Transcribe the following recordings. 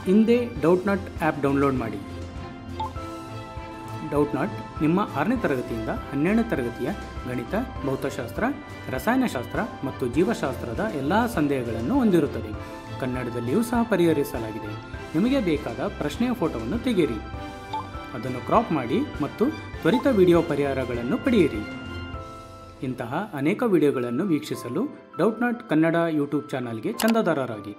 ಹಿಂದೆ Doubtnut app download ಮಾಡಿ Doubtnut ನಿಮ್ಮ ಆರನೇ ತರಗತಿಯಿಂದ ಹನ್ನೆರಡನೇ ತರಗತಿಯ ಗಣಿತ ಭೌತಶಾಸ್ತ್ರ ರಸಾಯನಶಾಸ್ತ್ರ ಮತ್ತು ಜೀವಶಾಸ್ತ್ರದ ಎಲ್ಲ ಸಂದೇಹಗಳನ್ನು ಹೊಂದಿರುತ್ತದೆ ಕನ್ನಡದಲ್ಲಿಯೂ ಸಹ ಪರಿಹರಿಸಲಾಗಿದೆ ನಿಮಗೆ ಬೇಕಾದ ಪ್ರಶ್ನೆಯ ಫೋಟೋವನ್ನು ತೆಗೆಯಿರಿ ಅದನ್ನು ಕ್ರಾಪ್ ಮಾಡಿ ಮತ್ತು ತ್ವರಿತ ವಿಡಿಯೋ ಪರಿಹಾರಗಳನ್ನು ಪಡೆಯಿರಿ ಇಂತಹ ಅನೇಕ ವಿಡಿಯೋಗಳನ್ನು ವೀಕ್ಷಿಸಲು ಡೌಟ್ ನಾಟ್ ಕನ್ನಡ ಯೂಟ್ಯೂಬ್ ಚಾನಲ್ಗೆ ಚಂದಾದಾರರಾಗಿ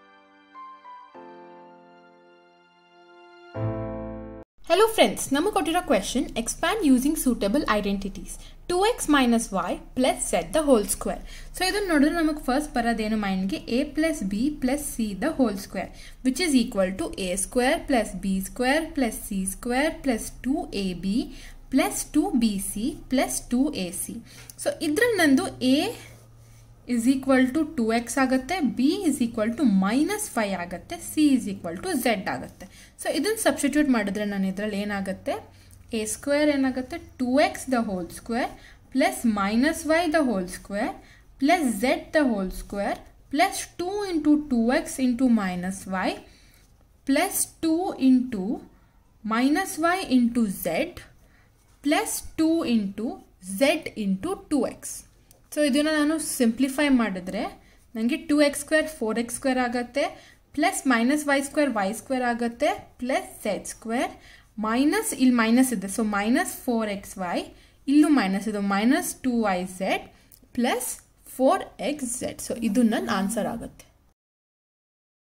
Hello friends, ನಮಗೆ ಕೊಟ್ಟಿರೋ question expand using suitable identities two x minus y plus z the whole square so ಇದನ್ನು ನೋಡಿದ್ರೆ ನಮಗೆ ಫಸ್ಟ್ ಬರೋದೇನು ಮೈಂಡ್ಗೆ a plus b plus c the whole square which is equal to a square plus b square plus c square plus two a b plus two b c plus two a c so ಇದ್ರಲ್ಲಿ ನಂದು a is equal to two x ಆಗುತ್ತೆ b is equal to minus y ಆಗುತ್ತೆ c is equal to z ಆಗುತ್ತೆ so ಇದನ್ನು substitute ಮಾಡಿದ್ರೆ ನಾನು ಇದರಲ್ಲಿ ಏನಾಗುತ್ತೆ ಎ ಸ್ಕ್ವೇರ್ ಏನಾಗುತ್ತೆ two x the whole square plus minus y the whole square plus z the whole square plus two into two x into minus y plus two into minus y into z plus two into z into two x so ಇದನ್ನು ನಾನು simplify ಮಾಡಿದ್ರೆ ನನಗೆ two x square four x square ಆಗುತ್ತೆ plus minus y square y square ಆಗುತ್ತೆ plus z square minus ಇಲ್ಲಿ minus ಇದೆ so minus four x y ಇಲ್ಲೂ minus ಇದು minus two y z plus four x z so ಇದು ನನ್ನ answer ಆಗುತ್ತೆ